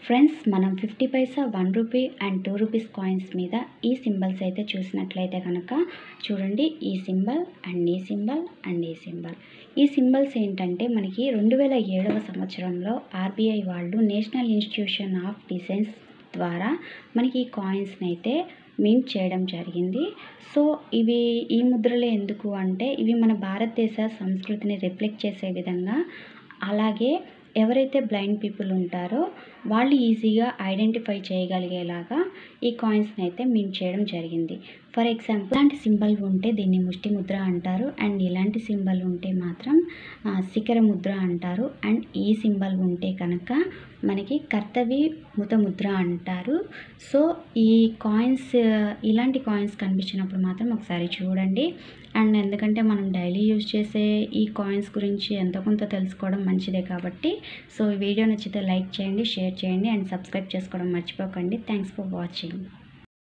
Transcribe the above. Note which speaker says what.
Speaker 1: friends మనం fifty paisa one rupee and two rupees coins మీద ఈ సింబల్స్ అయితే చూసినట్లయితే కనుక చూడండి ఈ సింబల్ అండ్ ఈ సింబల్ అండ్ ఈ సింబల్ ఈ సింబల్స్ ఏంటంటే మనకి రెండు వేల ఏడవ సంవత్సరంలో ఆర్బీఐ వాళ్ళు నేషనల్ ఇన్స్టిట్యూషన్ ఆఫ్ డిజైన్స్ ద్వారా మనకి ఈ కాయిన్స్ని అయితే మింట్ చేయడం జరిగింది సో ఇవి ఈ ముద్రలు ఎందుకు అంటే ఇవి మన భారతదేశ సంస్కృతిని రిఫ్లెక్ట్ చేసే విధంగా అలాగే ఎవరైతే బ్లైండ్ పీపుల్ ఉంటారో వాళ్ళు ఈజీగా ఐడెంటిఫై చేయగలిగేలాగా ఈ కాయిన్స్ని అయితే మింట్ చేయడం జరిగింది ఫర్ ఎగ్జాంపుల్ ఇలాంటి సింబల్ ఉంటే దీన్ని ముష్టి ముద్ర అంటారు అండ్ ఇలాంటి సింబల్ ఉంటే మాత్రం ఆ, శిఖర ముద్ర అంటారు అండ్ ఈ సింబల్ ఉంటే కనుక మనకి కర్తవి ముత ముద్ర అంటారు సో ఈ కాయిన్స్ ఇలాంటి కాయిన్స్ కనిపించినప్పుడు మాత్రం ఒకసారి చూడండి అండ్ ఎందుకంటే మనం డైలీ యూజ్ చేసే ఈ కాయిన్స్ గురించి ఎంతో కొంత తెలుసుకోవడం మంచిదే కాబట్టి సో ఈ వీడియో నచ్చితే లైక్ చేయండి షేర్ చేయండి అండ్ సబ్స్క్రైబ్ చేసుకోవడం మర్చిపోకండి థ్యాంక్స్ ఫర్ వాచింగ్